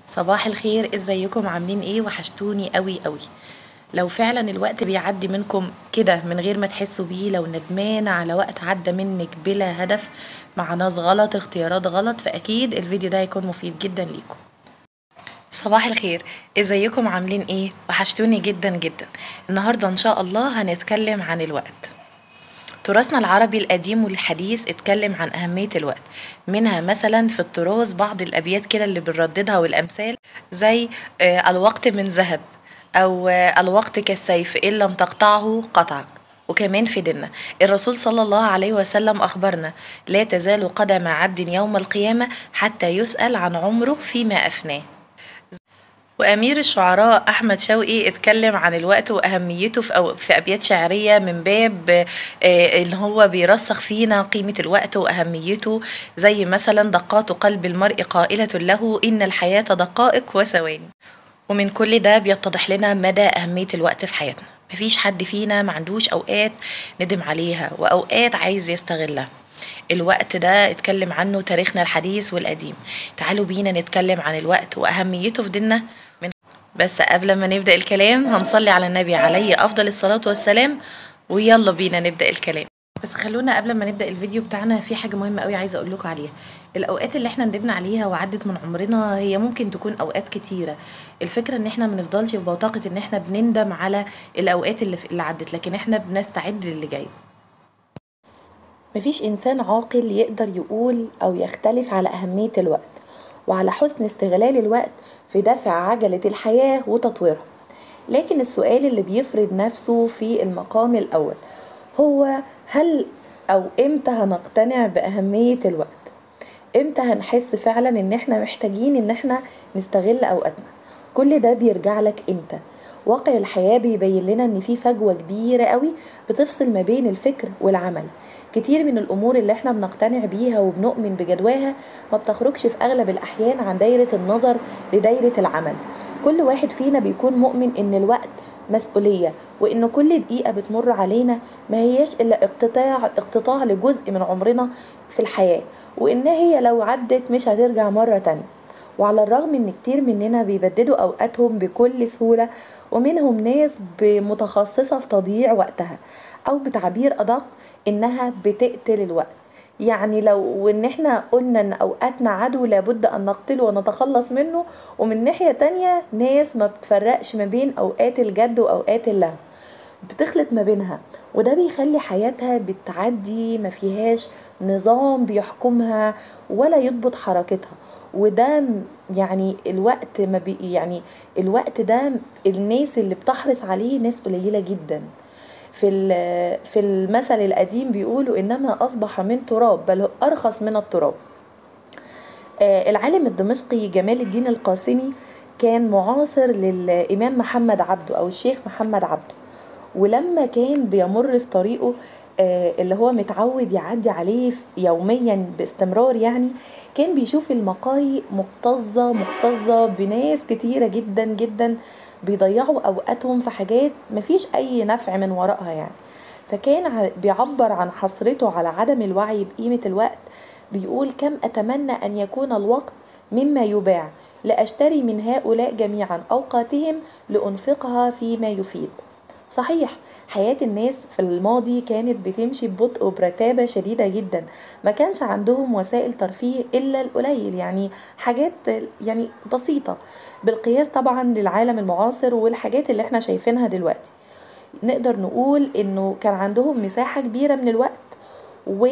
صباح الخير ازيكم عاملين ايه وحشتوني قوي قوي لو فعلا الوقت بيعدي منكم كده من غير ما تحسوا بيه لو ندمان على وقت عدى منك بلا هدف مع ناس غلط اختيارات غلط فاكيد الفيديو ده هيكون مفيد جدا ليكم صباح الخير ازيكم عاملين ايه وحشتوني جدا جدا النهارده ان شاء الله هنتكلم عن الوقت تراثنا العربي القديم والحديث اتكلم عن أهمية الوقت منها مثلا في التراث بعض الأبيات كده اللي بنرددها والأمثال زي آه، الوقت من ذهب أو آه، الوقت كالسيف إن لم تقطعه قطعك وكمان في ديننا الرسول صلى الله عليه وسلم أخبرنا لا تزال قدم عبد يوم القيامة حتى يسأل عن عمره فيما أفناه وأمير الشعراء أحمد شوقي اتكلم عن الوقت وأهميته في, أو في أبيات شعرية من باب آه، إن هو بيرسخ فينا قيمة الوقت وأهميته زي مثلا دقات قلب المرء قائلة له إن الحياة دقائق وثواني ومن كل ده بيتضح لنا مدى أهمية الوقت في حياتنا مفيش حد فينا ما عندوش أوقات ندم عليها وأوقات عايز يستغلها الوقت ده اتكلم عنه تاريخنا الحديث والقديم تعالوا بينا نتكلم عن الوقت وأهميته في ديننا من بس قبل ما نبدأ الكلام هنصلي على النبي عليه أفضل الصلاة والسلام ويلا بينا نبدأ الكلام بس خلونا قبل ما نبدأ الفيديو بتاعنا في حاجة مهمة قوي عايزة أقول لكم عليها الأوقات اللي احنا ندمنا عليها وعدت من عمرنا هي ممكن تكون أوقات كتيرة الفكرة إن احنا ما نفضلش في بوتقة إن احنا بنندم على الأوقات اللي, اللي عدت لكن احنا بنستعد للي جاي مفيش إنسان عاقل يقدر يقول أو يختلف على أهمية الوقت وعلى حسن استغلال الوقت في دفع عجلة الحياة وتطويرها لكن السؤال اللي بيفرض نفسه في المقام الأول هو هل أو إمتى هنقتنع بأهمية الوقت إمتى هنحس فعلا إن إحنا محتاجين إن إحنا نستغل أوقاتنا كل ده بيرجع لك إمتى واقع الحياة بيبين لنا ان في فجوة كبيرة قوي بتفصل ما بين الفكر والعمل كتير من الامور اللي احنا بنقتنع بيها وبنؤمن بجدواها ما بتخرجش في اغلب الاحيان عن دايرة النظر لدايرة العمل كل واحد فينا بيكون مؤمن ان الوقت مسؤولية وان كل دقيقة بتمر علينا ما هياش الا اقتطاع اقتطاع لجزء من عمرنا في الحياة وان هي لو عدت مش هترجع مرة تانية وعلى الرغم ان كتير مننا بيبددوا اوقاتهم بكل سهولة ومنهم ناس متخصصة في تضييع وقتها او بتعبير ادق انها بتقتل الوقت يعني لو ان احنا قلنا ان اوقاتنا عدو لابد ان نقتله ونتخلص منه ومن ناحية تانية ناس ما بتفرقش ما بين اوقات الجد واوقات اللهو بتخلط ما بينها وده بيخلي حياتها بتعدي ما فيهاش نظام بيحكمها ولا يضبط حركتها وده يعني الوقت ما بي يعني الوقت ده الناس اللي بتحرص عليه ناس قليله جدا في في المثل القديم بيقولوا انما اصبح من تراب بل ارخص من التراب آه العالم الدمشقي جمال الدين القاسمي كان معاصر للامام محمد عبده او الشيخ محمد عبده ولما كان بيمر في طريقه اللي هو متعود يعدي عليه يوميا باستمرار يعني كان بيشوف المقاهي مكتظة مكتظة بناس كتيرة جدا جدا بيضيعوا أوقاتهم في حاجات مفيش أي نفع من وراءها يعني فكان بيعبر عن حسرته على عدم الوعي بقيمة الوقت بيقول كم أتمنى أن يكون الوقت مما يباع لأشتري من هؤلاء جميعا أوقاتهم لأنفقها فيما يفيد صحيح حياة الناس في الماضي كانت بتمشي ببطء وبرتابة شديدة جدا ما كانش عندهم وسائل ترفيه إلا القليل يعني حاجات يعني بسيطة بالقياس طبعا للعالم المعاصر والحاجات اللي احنا شايفينها دلوقتي نقدر نقول انه كان عندهم مساحة كبيرة من الوقت و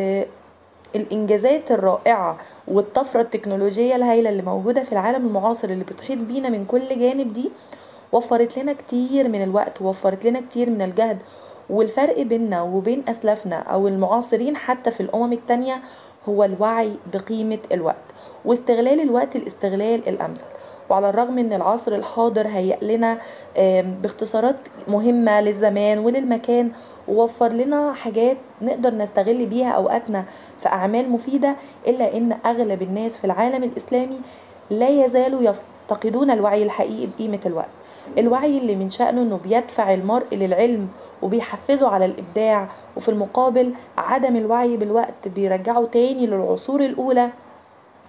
الانجازات الرائعه والطفره التكنولوجيه الهائله اللي موجوده في العالم المعاصر اللي بتحيط بينا من كل جانب دي وفرت لنا كتير من الوقت ووفرت لنا كتير من الجهد والفرق بيننا وبين أسلافنا أو المعاصرين حتى في الأمم التانية هو الوعي بقيمة الوقت واستغلال الوقت الاستغلال الأمثل وعلى الرغم ان العصر الحاضر هيأ لنا باختصارات مهمة للزمان وللمكان ووفر لنا حاجات نقدر نستغل بيها أوقاتنا في أعمال مفيدة إلا إن أغلب الناس في العالم الإسلامي لا يزالوا يفتقدون الوعي الحقيقي بقيمة الوقت الوعي اللي من شأنه انه بيدفع المرء للعلم وبيحفزه على الإبداع وفي المقابل عدم الوعي بالوقت بيرجعه تاني للعصور الأولى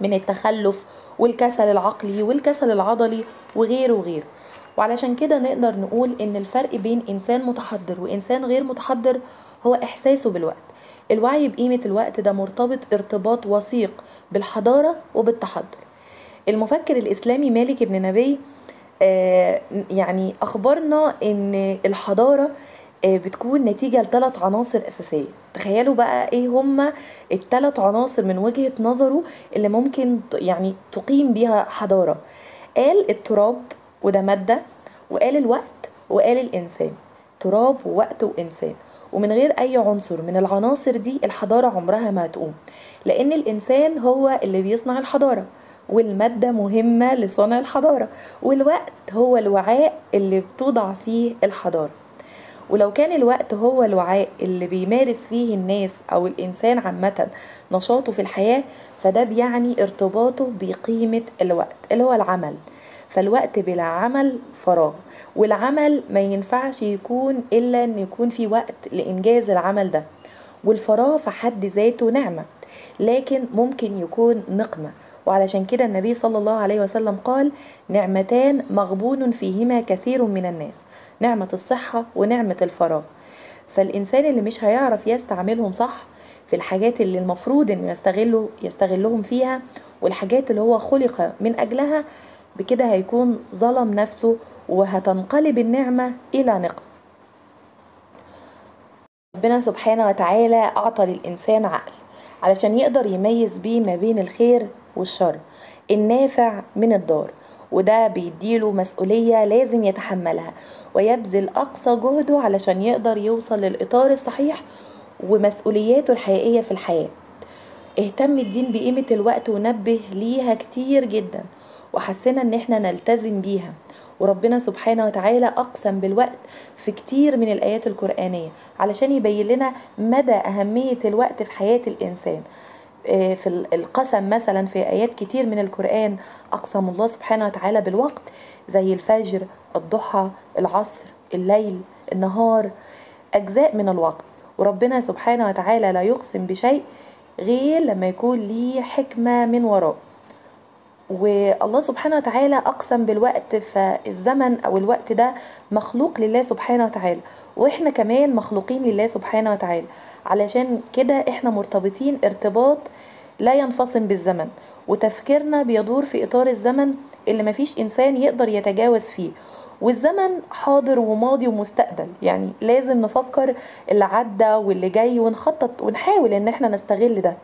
من التخلف والكسل العقلي والكسل العضلي وغيره وغيره وعلشان كده نقدر نقول ان الفرق بين انسان متحضر وانسان غير متحضر هو احساسه بالوقت الوعي بقيمة الوقت ده مرتبط ارتباط وثيق بالحضارة وبالتحضر المفكر الإسلامي مالك بن نبي آه يعني أخبرنا إن الحضارة آه بتكون نتيجة لثلاث عناصر أساسية تخيلوا بقى إيه هما الثلاث عناصر من وجهة نظره اللي ممكن يعني تقيم بيها حضارة قال التراب وده مادة وقال الوقت وقال الإنسان تراب ووقت وإنسان ومن غير أي عنصر من العناصر دي الحضارة عمرها ما هتقوم لأن الإنسان هو اللي بيصنع الحضارة والمادة مهمة لصنع الحضارة والوقت هو الوعاء اللي بتوضع فيه الحضارة ولو كان الوقت هو الوعاء اللي بيمارس فيه الناس أو الإنسان عامة نشاطه في الحياة فده بيعني ارتباطه بقيمة الوقت اللي هو العمل فالوقت بلا عمل فراغ والعمل ما ينفعش يكون إلا أن يكون في وقت لإنجاز العمل ده والفراغ في حد ذاته نعمة لكن ممكن يكون نقمة وعلشان كده النبي صلى الله عليه وسلم قال نعمتان مغبون فيهما كثير من الناس نعمة الصحة ونعمة الفراغ فالإنسان اللي مش هيعرف يستعملهم صح في الحاجات اللي المفروض انه يستغله يستغلهم فيها والحاجات اللي هو خلق من اجلها بكده هيكون ظلم نفسه وهتنقلب النعمة إلى نقم ربنا سبحانه وتعالى أعطى للإنسان عقل علشان يقدر يميز بيه ما بين الخير والشر النافع من الضار وده بيديله مسؤولية لازم يتحملها ويبذل أقصى جهده علشان يقدر يوصل للإطار الصحيح ومسؤولياته الحقيقية في الحياة اهتم الدين بقيمة الوقت ونبه ليها كتير جدا وحسنا ان احنا نلتزم بيها وربنا سبحانه وتعالى اقسم بالوقت في كتير من الايات القرانيه علشان يبين لنا مدى اهميه الوقت في حياه الانسان في القسم مثلا في ايات كتير من القران اقسم الله سبحانه وتعالى بالوقت زي الفجر الضحى العصر الليل النهار اجزاء من الوقت وربنا سبحانه وتعالى لا يقسم بشيء غير لما يكون ليه حكمه من وراه والله سبحانه وتعالى أقسم بالوقت فالزمن أو الوقت ده مخلوق لله سبحانه وتعالى وإحنا كمان مخلوقين لله سبحانه وتعالى علشان كده إحنا مرتبطين ارتباط لا ينفصم بالزمن وتفكيرنا بيدور في إطار الزمن اللي مفيش إنسان يقدر يتجاوز فيه والزمن حاضر وماضي ومستقبل يعني لازم نفكر اللي عدى واللي جاي ونخطط ونحاول ان احنا نستغل ده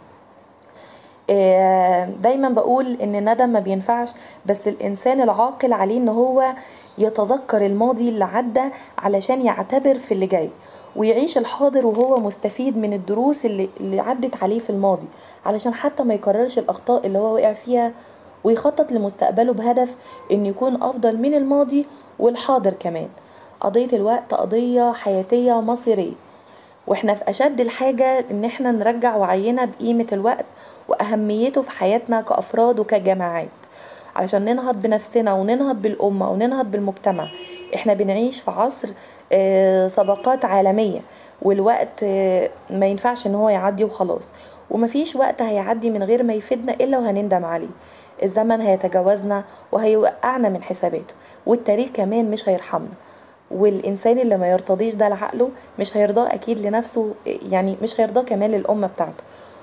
دايما بقول ان الندم ما بينفعش بس الانسان العاقل عليه ان هو يتذكر الماضي اللي عدى علشان يعتبر في اللي جاي ويعيش الحاضر وهو مستفيد من الدروس اللي, اللي عدت عليه في الماضي علشان حتى ما يكررش الاخطاء اللي هو وقع فيها ويخطط لمستقبله بهدف ان يكون افضل من الماضي والحاضر كمان قضية الوقت قضية حياتية مصيرية واحنا في اشد الحاجة ان احنا نرجع وعينا بقيمة الوقت واهميته في حياتنا كافراد وكجماعات علشان ننهض بنفسنا وننهض بالامة وننهض بالمجتمع احنا بنعيش في عصر سباقات عالمية والوقت ما ينفعش ان هو يعدي وخلاص ومفيش وقت هيعدي من غير ما يفيدنا الا وهنندم عليه الزمن هيتجاوزنا وهيوقعنا من حساباته والتاريخ كمان مش هيرحمنا والانسان اللي ما يرتضيش ده لعقله مش هيرضاه اكيد لنفسه يعني مش هيرضاه كمان للامه بتاعته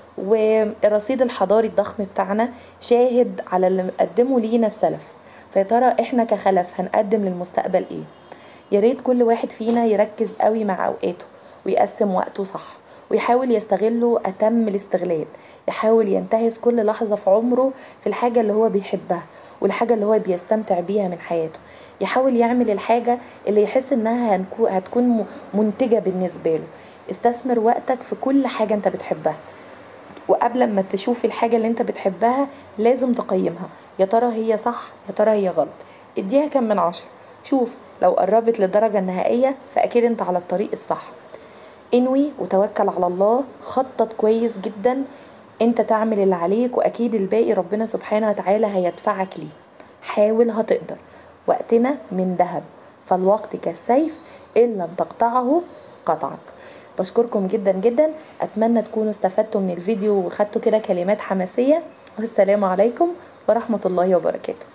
والرصيد الحضاري الضخم بتاعنا شاهد على اللي قدمه لينا السلف فيا ترى احنا كخلف هنقدم للمستقبل ايه يا ريت كل واحد فينا يركز قوي مع اوقاته ويقسم وقته صح ويحاول يستغله أتم الاستغلال يحاول ينتهز كل لحظة في عمره في الحاجة اللي هو بيحبها والحاجة اللي هو بيستمتع بيها من حياته يحاول يعمل الحاجة اللي يحس إنها هتكون منتجة بالنسبة له استثمر وقتك في كل حاجة أنت بتحبها وقبل ما تشوف الحاجة اللي أنت بتحبها لازم تقيمها يا ترى هي صح يا ترى هي غلط اديها كم من عشرة شوف لو قربت للدرجة النهائية فأكيد أنت على الطريق الصح انوي وتوكل على الله خطط كويس جدا انت تعمل اللي عليك واكيد الباقي ربنا سبحانه وتعالى هيدفعك ليه حاول هتقدر وقتنا من ذهب فالوقت كالسيف ان لم تقطعه قطعك بشكركم جدا جدا اتمنى تكونوا استفدتوا من الفيديو وخدتوا كده كلمات حماسيه والسلام عليكم ورحمة الله وبركاته